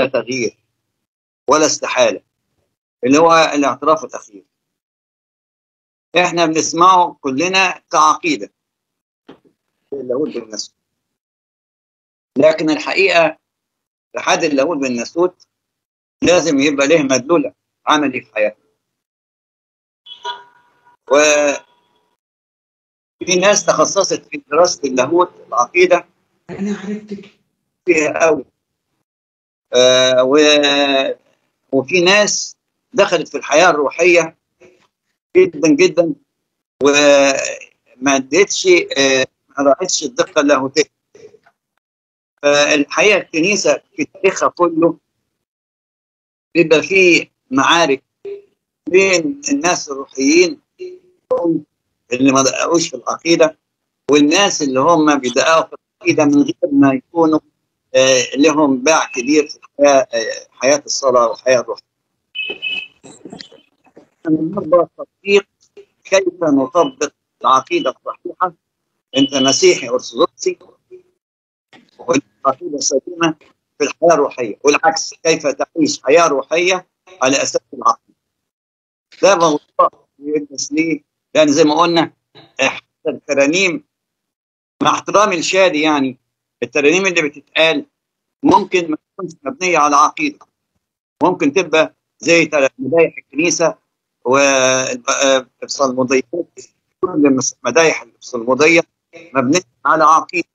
ولا تغيير ولا استحاله اللي هو الاعتراف الاخير احنا بنسمعه كلنا كعقيده اللاهوت بالنسوت لكن الحقيقه لحد اللاهوت بالنسوت لازم يبقى له مدلوله عملي في حياته و في ناس تخصصت في دراسه اللاهوت العقيده انا عرفتك فيها قوي آه و... وفي ناس دخلت في الحياه الروحيه جدا جدا وما ادتش آه ما راحتش الدقه اللاهوتيه فالحقيقه الكنيسه في تاريخها كله بيبقى فيه معارك بين الناس الروحيين اللي ما دققوش في العقيده والناس اللي هم بيدققوا في العقيده من غير ما يكونوا آه لهم باع كبير في الحياه آه حياه الصلاه والحياه الروحيه. النهارده تطبيق كيف نطبق العقيده الصحيحه انت مسيحي ارثوذكسي والعقيده سليمه في الحياه الروحيه والعكس كيف تعيش حياه روحيه على اساس العقيده. ده موضوع يدرس ليه لان زي ما قلنا حتى الترانيم مع احترامي الشادي يعني الترانيم اللي بتتقال ممكن ما تكونش مبنيه على عقيده ممكن تبقى زي مدايح الكنيسه والصلموديات كل مدايح الصلموديه مبنيه على عقيده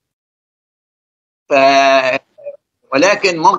ف ولكن ممكن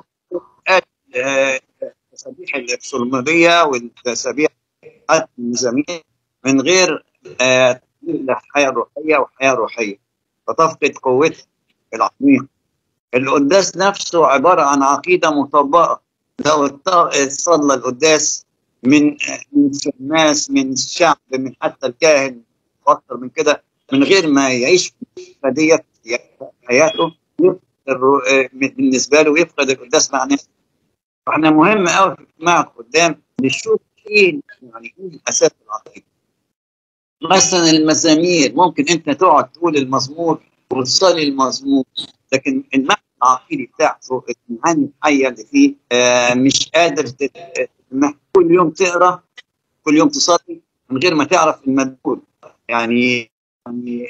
تسابيح الصلموديه والتسابيح المزامير من غير آه الحياه الروحيه والحياه الروحيه فتفقد قوتها العميقه القداس نفسه عباره عن عقيده مطبقه لو صلى القداس من من شماس من شعب من حتى الكاهن واكثر من كده من غير ما يعيش ديت حياته بالنسبه له يفقد القداس معناه فاحنا مهم قوي في اجتماع القدام نشوف ايه يعني ايه اساس العقيده مثلا المزامير ممكن انت تقعد تقول المزمور وتصلي المزمور لكن المعنى العقيدي بتاعته المعاني الحيه اللي فيه آه مش قادر كل يوم تقرا كل يوم تصلي من غير ما تعرف المدلول يعني يعني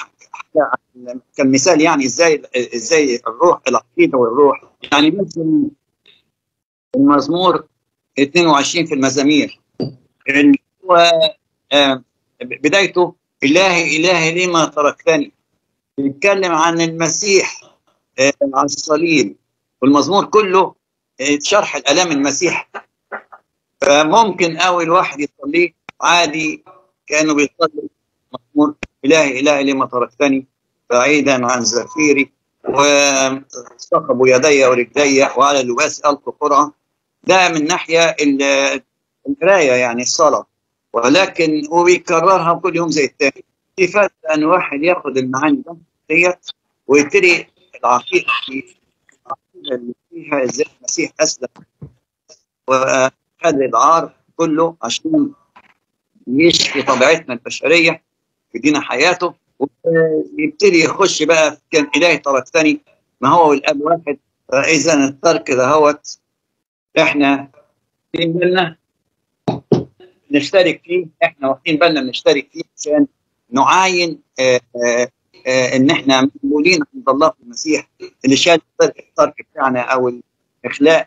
كمثال يعني ازاي ازاي الروح العقيده والروح يعني مثلا المزمور 22 في المزامير اللي هو آه بدايته إلهي إلهي لما تركتني بيتكلم عن المسيح آه عن الصليب والمزمور كله آه شرح الآلام المسيح فممكن قوي الواحد يصليه عادي كأنه بيصلي مزمور إلهي إلهي لما تركتني بعيدا عن زفيري وثقبوا يدي ورجلي وعلى لباس ألقوا قرعة ده من ناحية القراية يعني الصلاة ولكن وبيكررها كل يوم زي التاني في فرق ان واحد ياخد المعاني ديت ويبتدي العقيده العقيده اللي فيها ازاي المسيح اسلم وخد العار كله عشان يشفي طبيعتنا البشريه يدينا حياته ويبتدي يخش بقى في كان الهي تركتني ما هو والاب واحد فاذا الترك دهوت احنا في بالنا نشترك فيه احنا واخدين بالنا نشترك فيه عشان نعاين آآ آآ آآ ان احنا مقبولين عند الله في المسيح اللي شال الترك بتاعنا او اخلاء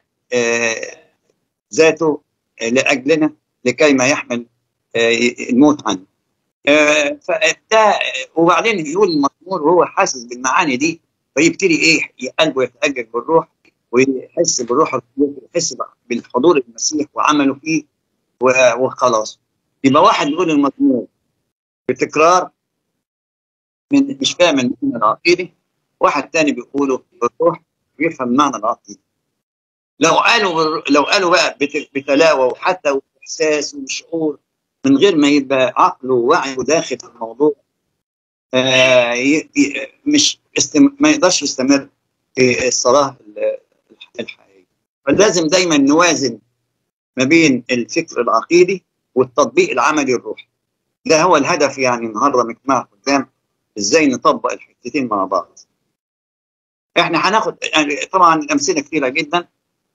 ذاته لاجلنا لكي ما يحمل الموت عنه. فده وبعدين يقول المزمور وهو حاسس بالمعاني دي فيبتدي ايه قلبه يتأجج بالروح ويحس بالروح يحس بالحضور المسيح وعمله فيه وخلاص يبقى واحد يقول المزمور بتكرار من مش فاهم المعنى العقيدي واحد تاني بيقوله بالروح بيفهم المعنى العقيدي لو قالوا لو قالوا بقى بتلاوه وحتى واحساس وشعور من غير ما يبقى عقله ووعيه داخل في الموضوع آه مش استم... ما يقدرش يستمر في الصلاه الحقيقيه فلازم دايما نوازن ما بين الفكر العقيدي والتطبيق العملي الروحي ده هو الهدف يعني النهارده من اجتماع قدام ازاي نطبق الحتتين مع بعض احنا هناخد يعني طبعا الامثله كثيره جدا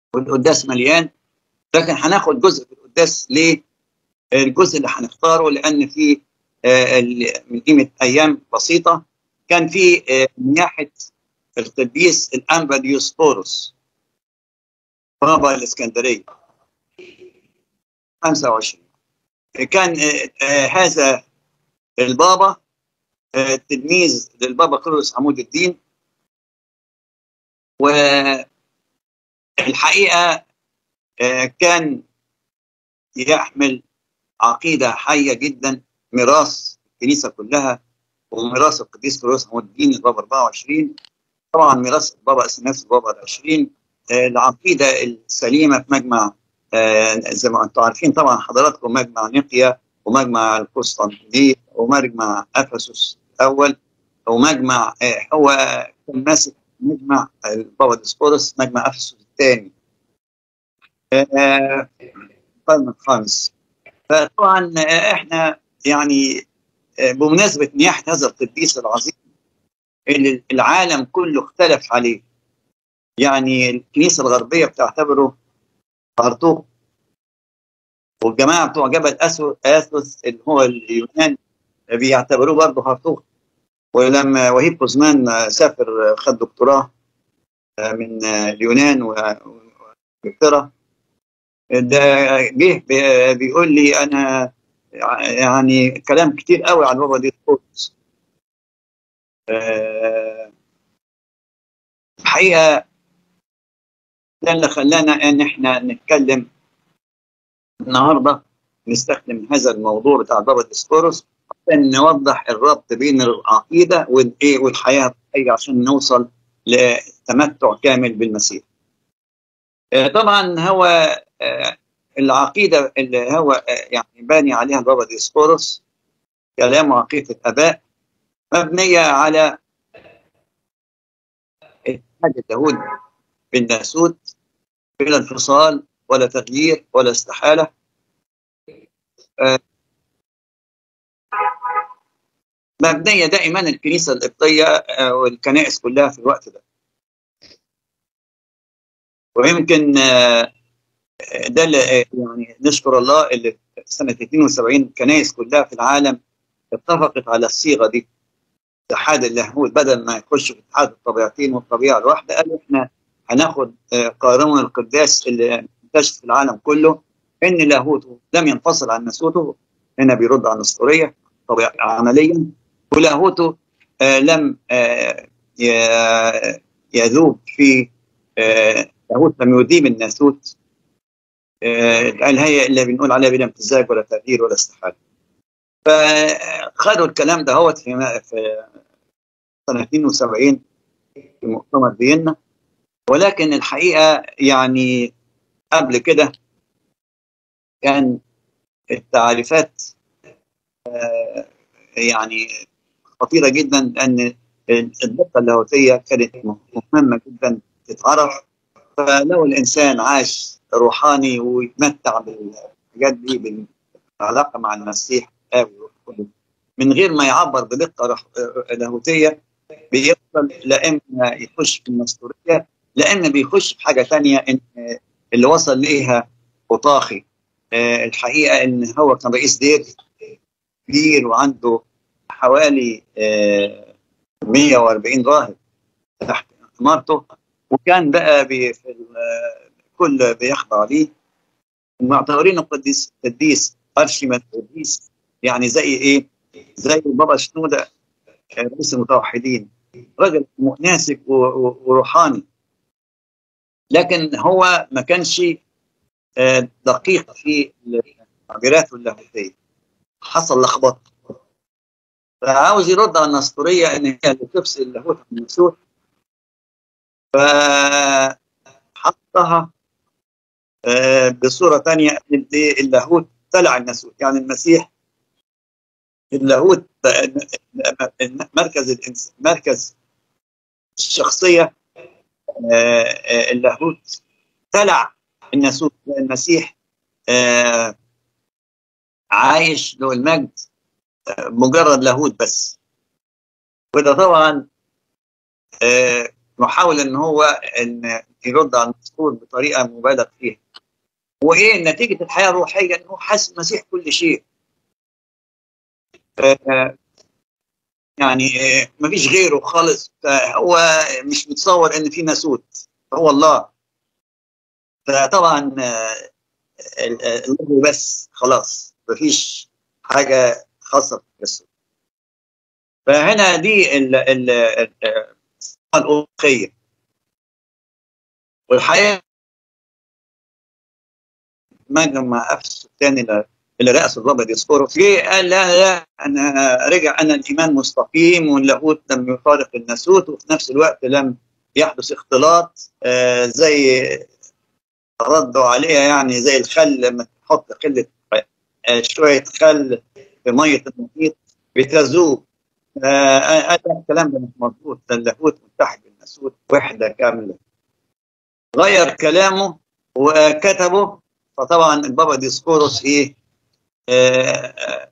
والقداس مليان لكن هناخد جزء في القداس ليه؟ الجزء اللي هنختاره لان في آه، ال- من قيمه ايام بسيطه كان في آه، نياحه القديس الانبا ديوسفوروس بابا الاسكندريه 25 كان آه، آه، هذا البابا آه، تلميذ للبابا كرولوس عمود الدين والحقيقه آه، كان يحمل عقيده حيه جدا ميراث الكنيسه كلها وميراث القديس كرولوس عمود الدين البابا 24 طبعا ميراث البابا اثناس البابا 20 آه، العقيده السليمه في مجمع آه، زي ما انتم عارفين طبعا حضراتكم مجمع نيقيا ومجمع القسطنطينيه ومجمع افسس الاول ومجمع آه، هو كان ماسك مجمع البابا ديسبورس مجمع افسس الثاني آه، القرن الخامس فطبعا آه، احنا يعني آه، بمناسبه نياحه هذا القديس العظيم اللي العالم كله اختلف عليه يعني الكنيسه الغربيه بتعتبره هرطوق والجماعه بتوع جبل أسو- اثوس اللي هو اليونان بيعتبروه برضه هرطوق ولما وهيب قزمان سافر خد دكتوراه من اليونان وانجلترا ده جه بي- بيقول لي انا يعني كلام كتير قوي عن بابا دي القدس آه، الحقيقه ده اللي خلانا ان احنا نتكلم النهارده نستخدم هذا الموضوع بتاع بابا ديسكورس عشان نوضح الربط بين العقيده والايه والحياه الروحيه عشان نوصل لتمتع كامل بالمسيح. آه، طبعا هو آه، العقيده اللي هو آه، يعني باني عليها بابا ديسكورس كلام عقيده الاباء مبنيه على اتحاد اليهود بالناسوت بلا انفصال ولا تغيير ولا استحاله آه، مبنيه دائما الكنيسه القبطيه آه، والكنائس كلها في الوقت ده ويمكن آه، ده اللي آه، يعني نشكر الله اللي سنه 72 الكنائس كلها في العالم اتفقت على الصيغه دي اتحاد اليهود بدل ما يخش في اتحاد الطبيعتين والطبيعه الواحده قالوا احنا هناخد آه، قانون القداس اللي منتشر في العالم كله ان لاهوته لم ينفصل عن ناسوته هنا بيرد على النسطوريه طبيعة عمليا ولاهوته آه، لم آه، ي- يذوب في آه، لاهوت لم يذيب الناسوت آه، قال هي اللي بنقول عليها بلا امتزاج ولا تغيير ولا استحاله فخدوا الكلام ده هو في في سنه 72 في مؤتمر فيينا ولكن الحقيقه يعني قبل كده كان التعريفات آه، يعني خطيره جدا لان الدقه اللاهوتيه كانت مهمه جدا تتعرف فلو الانسان عاش روحاني ويتمتع بالحاجات دي بالعلاقه مع المسيح الآب والروح من غير ما يعبر بدقه رح- لاهوتيه بيوصل لا اما يخش في النسطوريه لا اما بيخش في حاجه ثانيه ان اللي وصل ليها قطاخي آه، الحقيقه ان هو كان رئيس دير كبير وعنده حوالي آه، 140 راهب تحت امارته وكان بقى بي في ال- الكل بيخضع ليه ومعتبرينه قديس قديس ارشيمت قديس يعني زي ايه؟ زي بابا شنوده آه، رئيس المتوحدين راجل ناسك و- و- وروحاني لكن هو ما كانش آه، دقيق في تعبيراته اللاهوتيه حصل لخبطه فعاوز يرد على النسطوريه ان هي اللي تفصل اللاهوت عن الناسوت فحطها آه، بصوره ثانيه ان إيه اللاهوت تلع الناسوت يعني المسيح اللاهوت مركز الإنس- مركز الشخصيه آه، آه، اللاهوت تلع الناسوت المسيح آه، عايش له المجد آه، مجرد لاهوت بس وده طبعا آه، محاول ان هو ان يرد على المسؤول بطريقه مبالغ فيها وايه نتيجه الحياه الروحيه انه حس المسيح كل شيء آه، يعني آه، ما فيش غيره خالص هو مش متصور ان في ناسوت هو الله فطبعا آه، الله بس خلاص ما فيش حاجه خاصه بالناسوت فهنا دي ال ال الأوروبية والحقيقة مجمع أفسس الثاني اللي رأس الرابع ديسكوروس جه قال لا لا أنا رجع أنا الإيمان مستقيم واللاهوت لم يفارق الناسوت وفي نفس الوقت لم يحدث اختلاط آه زي ردوا عليها يعني زي الخل لما تحط قلة آه شوية خل في مية المحيط بتذوب آه الكلام ده مش مظبوط ده اللاهوت متحد بالناسوت وحده كامله غير كلامه وكتبه فطبعا البابا ديسكوروس ايه آه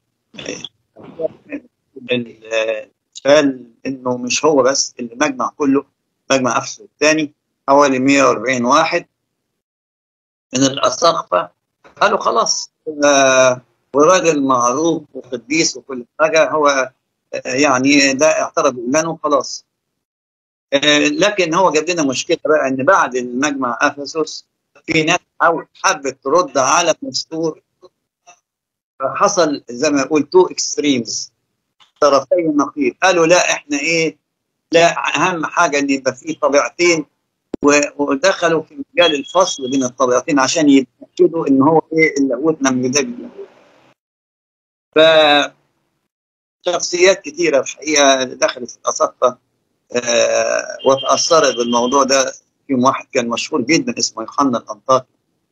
قال انه مش هو بس اللي مجمع كله مجمع افسس الثاني حوالي 140 واحد من الاساقفه قالوا خلاص آه وراجل معروف وقديس وكل حاجه هو يعني ده اعترف بايمانه وخلاص لكن هو جاب لنا مشكله بقى ان بعد المجمع افسس في ناس حبت ترد على الدستور فحصل زي ما يقول تو اكستريمز طرفي النقيض قالوا لا احنا ايه لا اهم حاجه ان يبقى في طبيعتين ودخلوا في مجال الفصل بين الطبيعتين عشان يتاكدوا ان هو ايه اللاهوت لم يدج ف شخصيات كثيرة الحقيقة دخلت في الأساقفة آه وتأثرت بالموضوع ده فيهم واحد كان مشهور جدا اسمه يوحنا الأنطاكي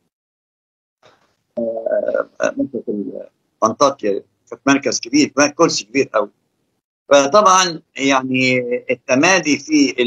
آه أنطاكيا كانت مركز كبير كرسي كبير قوي فطبعا يعني التمادي في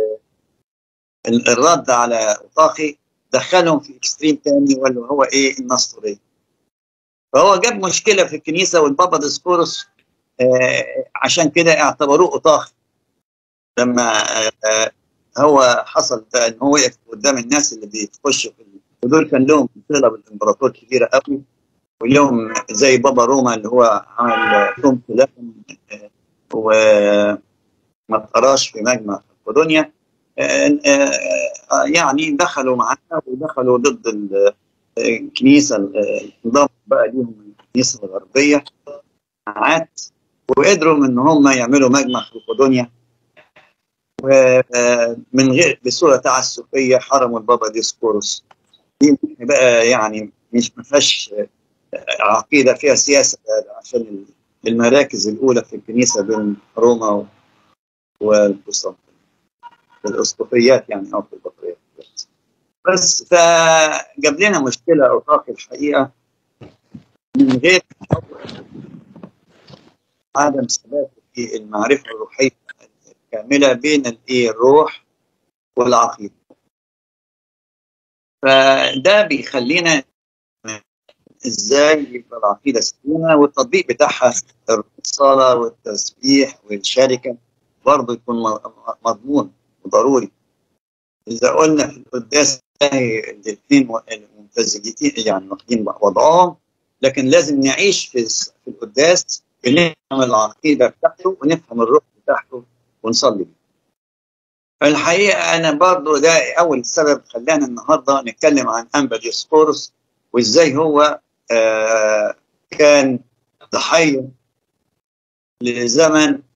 الرد على أوطاخي دخلهم في اكستريم تاني واللي هو ايه النسطوريه فهو جاب مشكله في الكنيسه والبابا ديسكورس آه عشان كده اعتبروه أطاخ لما آه هو حصل ده ان هو وقف قدام الناس اللي بيخشوا في ودول كان لهم صله بالامبراطور كبيره قوي ولهم زي بابا روما اللي هو عمل توم لهم آه وما اتقراش في مجمع مقدونيا يعني دخلوا معانا ودخلوا ضد الكنيسه انضموا بقى ليهم الكنيسه الغربيه جماعات وقدروا ان هم يعملوا مجمع في مقدونيا ومن غير بصوره تعسفيه حرموا البابا ديسكوروس دي بقى يعني مش ما فيهاش عقيده فيها سياسه عشان المراكز الاولى في الكنيسه بين روما والقسطنطينيه الاسقفيات يعني او في البطريركيات بس فجاب لنا مشكله اوراق الحقيقه من غير عدم ثبات في المعرفه الروحيه الكامله بين الايه الروح والعقيده فده بيخلينا ازاي يبقى العقيده سليمه والتطبيق بتاعها الصلاه والتسبيح والشركه برضه يكون مضمون وضروري اذا قلنا في القداس الاثنين الممتزجتين يعني واخدين وضعهم لكن لازم نعيش في في القداس بنفهم العقيده بتاعته ونفهم الروح بتاعته ونصلي بيه. الحقيقه انا برضه ده اول سبب خلانا النهارده نتكلم عن انبا ديسكورس وازاي هو آه كان ضحيه لزمن